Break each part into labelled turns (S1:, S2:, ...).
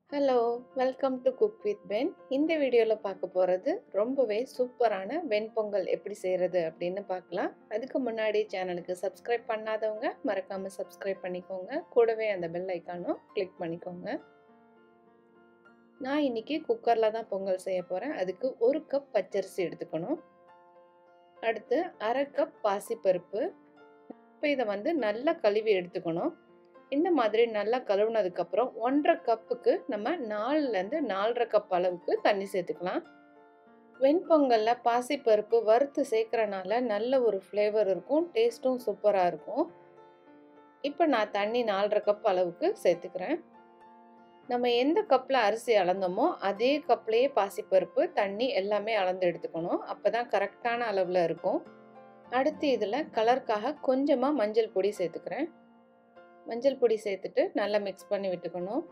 S1: hello welcome to cook with Ben இந்த வீடியோவில் பார்க்க போகிறது ரொம்பவே சூப்பரான வெண்பொங்கல் எப்படி செய்கிறது அப்படின்னு பார்க்கலாம் அதுக்கு முன்னாடி சேனலுக்கு சப்ஸ்கிரைப் பண்ணாதவங்க மறக்காமல் சப்ஸ்கிரைப் பண்ணிக்கோங்க கூடவே அந்த பெல் ஐக்கானும் கிளிக் பண்ணிக்கோங்க நான் இன்னைக்கு குக்கரில் தான் பொங்கல் செய்ய போகிறேன் அதுக்கு ஒரு கப் பச்சரிசி எடுத்துக்கணும் அடுத்து அரை கப் பாசிப்பருப்பு இப்போ இதை வந்து நல்லா கழுவி எடுத்துக்கணும் இந்த மாதிரி நல்லா கழுவுனதுக்கப்புறம் ஒன்றரை கப்புக்கு நம்ம நாலுலேருந்து நாலரை கப் அளவுக்கு தண்ணி சேர்த்துக்கலாம் வெண்பொங்கலில் பாசிப்பருப்பு வறுத்து சேர்க்குறனால நல்ல ஒரு ஃப்ளேவர் இருக்கும் டேஸ்ட்டும் சூப்பராக இருக்கும் இப்போ நான் தண்ணி நாலரை கப் அளவுக்கு சேர்த்துக்கிறேன் நம்ம எந்த கப்பில் அரிசி அளந்தோமோ அதே கப்லேயே பாசிப்பருப்பு தண்ணி எல்லாமே அளந்து எடுத்துக்கணும் அப்போ தான் கரெக்டான அளவில் இருக்கும் அடுத்து இதில் கலருக்காக கொஞ்சமாக மஞ்சள் பொடி சேர்த்துக்கிறேன் மஞ்சள் பொடி சேர்த்துட்டு நல்லா மிக்ஸ் பண்ணி விட்டுக்கணும்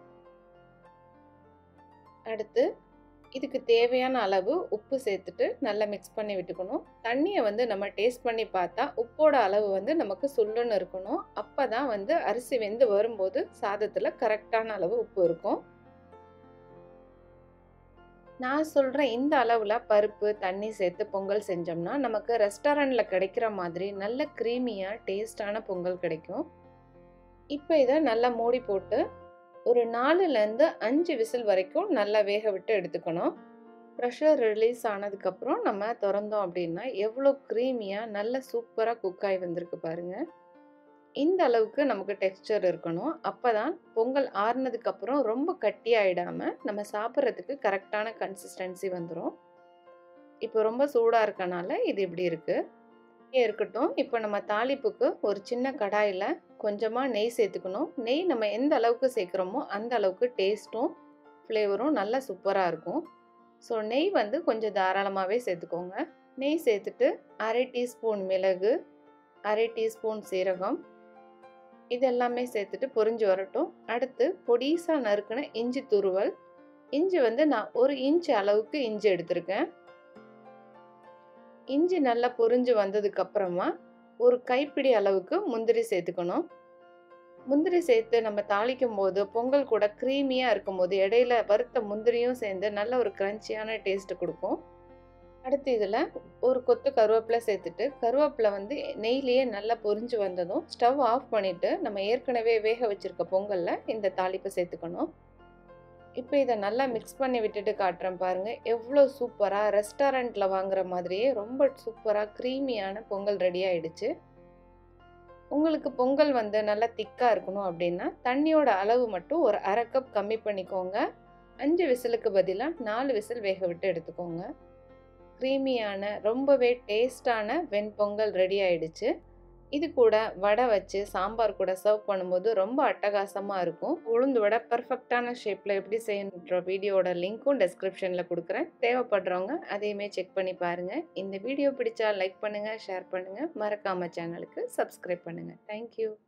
S1: அடுத்து இதுக்கு தேவையான அளவு உப்பு சேர்த்துட்டு நல்லா மிக்ஸ் பண்ணி விட்டுக்கணும் தண்ணியை வந்து நம்ம டேஸ்ட் பண்ணி பார்த்தா உப்போட அளவு வந்து நமக்கு சுள்ளுன்னு இருக்கணும் அப்போ தான் வந்து அரிசி வெந்து வரும்போது சாதத்தில் கரெக்டான அளவு உப்பு இருக்கும் நான் சொல்கிற இந்த அளவில் பருப்பு தண்ணி சேர்த்து பொங்கல் செஞ்சோம்னா நமக்கு ரெஸ்டாரண்ட்டில் கிடைக்கிற மாதிரி நல்ல க்ரீமியாக டேஸ்டான பொங்கல் கிடைக்கும் இப்போ இதை நல்லா மூடி போட்டு ஒரு நாலுலேருந்து அஞ்சு விசில் வரைக்கும் நல்லா வேக விட்டு எடுத்துக்கணும் ப்ரெஷர் ரிலீஸ் ஆனதுக்கப்புறம் நம்ம திறந்தோம் அப்படின்னா எவ்வளோ க்ரீமியாக நல்ல சூப்பராக குக் ஆகி வந்திருக்கு பாருங்கள் இந்த அளவுக்கு நமக்கு டெக்ஸ்டர் இருக்கணும் அப்போ தான் பொங்கல் ஆறுனதுக்கப்புறம் ரொம்ப கட்டி ஆகிடாமல் நம்ம சாப்பிட்றதுக்கு கரெக்டான கன்சிஸ்டன்சி வந்துடும் இப்போ ரொம்ப சூடாக இருக்கனால இது இப்படி இருக்குது இருக்கட்டும் இப்போ நம்ம தாளிப்புக்கு ஒரு சின்ன கடாயில் கொஞ்சமாக நெய் சேர்த்துக்கணும் நெய் நம்ம எந்த அளவுக்கு சேர்க்குறோமோ அந்த அளவுக்கு டேஸ்ட்டும் ஃப்ளேவரும் நல்லா சூப்பராக இருக்கும் ஸோ நெய் வந்து கொஞ்சம் தாராளமாகவே சேர்த்துக்கோங்க நெய் சேர்த்துட்டு அரை டீஸ்பூன் மிளகு அரை டீஸ்பூன் சீரகம் இதெல்லாமே சேர்த்துட்டு பொரிஞ்சு வரட்டும் அடுத்து பொடிசாக நறுக்கின இஞ்சி துருவல் இஞ்சி வந்து நான் ஒரு இன்ச் அளவுக்கு இஞ்சி எடுத்திருக்கேன் இஞ்சி நல்லா பொரிஞ்சு வந்ததுக்கு அப்புறமா ஒரு கைப்பிடி அளவுக்கு முந்திரி சேர்த்துக்கணும் முந்திரி சேர்த்து நம்ம தாளிக்கும் போது பொங்கல் கூட க்ரீமியாக இருக்கும்போது இடையில வறுத்த முந்திரியும் சேர்ந்து நல்ல ஒரு க்ரன்ச்சியான டேஸ்ட் கொடுக்கும் அடுத்து இதில் ஒரு கொத்து கருவேப்பிலை சேர்த்துட்டு கருவேப்பிலை வந்து நெய்லேயே நல்லா பொரிஞ்சு வந்ததும் ஸ்டவ் ஆஃப் பண்ணிவிட்டு நம்ம ஏற்கனவே வேக வச்சுருக்க பொங்கலில் இந்த தாளிப்பை சேர்த்துக்கணும் இப்போ இதை நல்லா மிக்ஸ் பண்ணி விட்டுட்டு காட்டுறேன் பாருங்கள் எவ்வளோ சூப்பராக ரெஸ்டாரண்ட்டில் வாங்குற மாதிரியே ரொம்ப சூப்பராக க்ரீமியான பொங்கல் ரெடி ஆயிடுச்சு உங்களுக்கு பொங்கல் வந்து நல்லா திக்காக இருக்கணும் அப்படின்னா தண்ணியோட அளவு மட்டும் ஒரு அரை கப் கம்மி பண்ணிக்கோங்க அஞ்சு விசிலுக்கு பதிலாக நாலு விசில் வேக விட்டு எடுத்துக்கோங்க க்ரீமியான ரொம்பவே டேஸ்டான வெண்பொங்கல் ரெடி ஆயிடுச்சு இது கூட வடை வச்சு சாம்பார் கூட சர்வ் பண்ணும்போது ரொம்ப அட்டகாசமாக இருக்கும் உளுந்து வடை பர்ஃபெக்டான ஷேப்பில் எப்படி செய்யணுன்ற வீடியோட லிங்க்கும் டெஸ்கிரிப்ஷனில் கொடுக்குறேன் தேவைப்படுறவங்க அதையுமே செக் பண்ணி பாருங்கள் இந்த வீடியோ பிடிச்சா லைக் பண்ணுங்கள் ஷேர் பண்ணுங்கள் மறக்காமல் சேனலுக்கு சப்ஸ்கிரைப் பண்ணுங்கள் தேங்க்யூ